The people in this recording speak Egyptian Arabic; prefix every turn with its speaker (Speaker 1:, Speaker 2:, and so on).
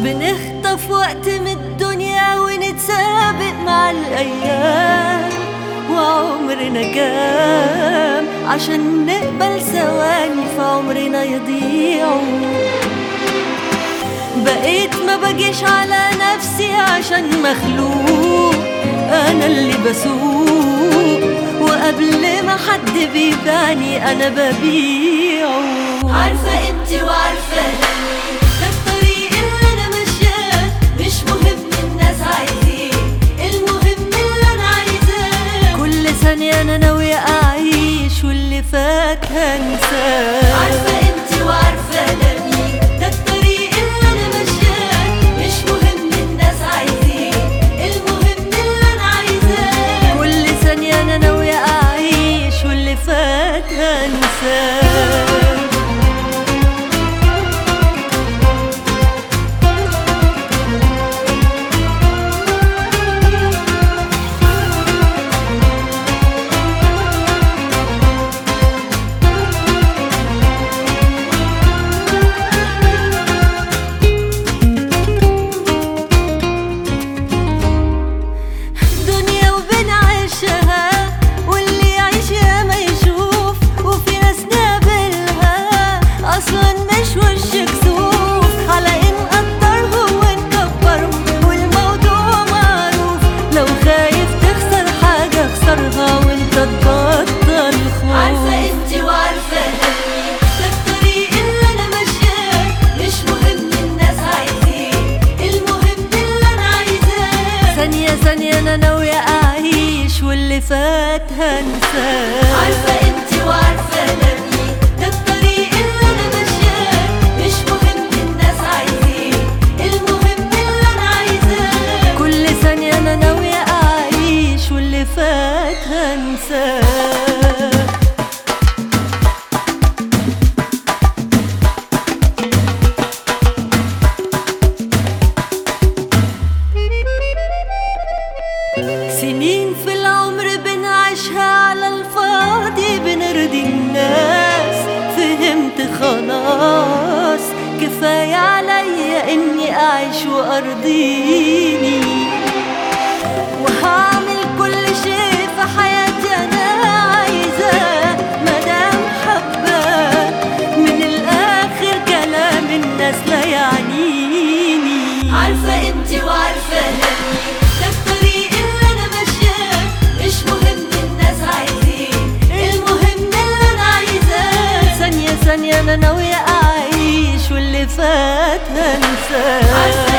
Speaker 1: بنخطف وقت من الدنيا ونتسابق مع الأيام وعمرنا جام عشان نقبل ثواني في عمرنا يضيعوا بقيت ما بجيش على نفسي عشان مخلوق انا اللي بسوق وقبل ما حد بيباني انا ببيعه عارفه قيمتي وعارفه دمي ده الطريق اللي انا ماشياه مش مهم الناس عايزين المهم اللي انا عايزاه كل ثانيه انا ناويه اعيش واللي فات هنساه عارفه قيمتي وعارفه دمي ده الطريق اللي انا ماشياه مش مهم الناس عايزين المهم اللي انا عايزاه كل ثانيه انا ناويه اعيش واللي فات هنساه دنيا وبنعيشها واللي يعيش يا ما يشوف وفي ناس نقابلها اصلا مش وش كسوف على ان نقدرهم ونكبرهم والموضوع معروف لو خايف تخسر حاجة اخسرها وانت تبطل خوف عارفة انتي وعارفة همي ده الطريق اللي انا ماشياه مش مهم الناس عايزين المهم اللي انا عايزاه ثانية ثانية انا ناوية اعيش واللي فات هنساه عارفة انتي وعارفة دمي ده الطريق اللي انا ماشياه مش مهم الناس عايزين المهم اللي انا عايزاه كل ثانية انا ناوية اعيش واللي فات هنساه سنين في العمر بنعيشها على الفاضي بنرضي الناس فهمت خلاص كفاية عليا اني اعيش وارضيني وهعمل كل شيء في حياتي انا عايزاه مدام حباه من الاخر كلام الناس لا يعنيني عارفة قيمتي وعارفة همي ده الطريق اللي انا ماشياه مش مهم الناس عايزين المهم اللي انا عايزاه ثانية ثانية انا ناوية اعيش واللي فات هنساه عارفة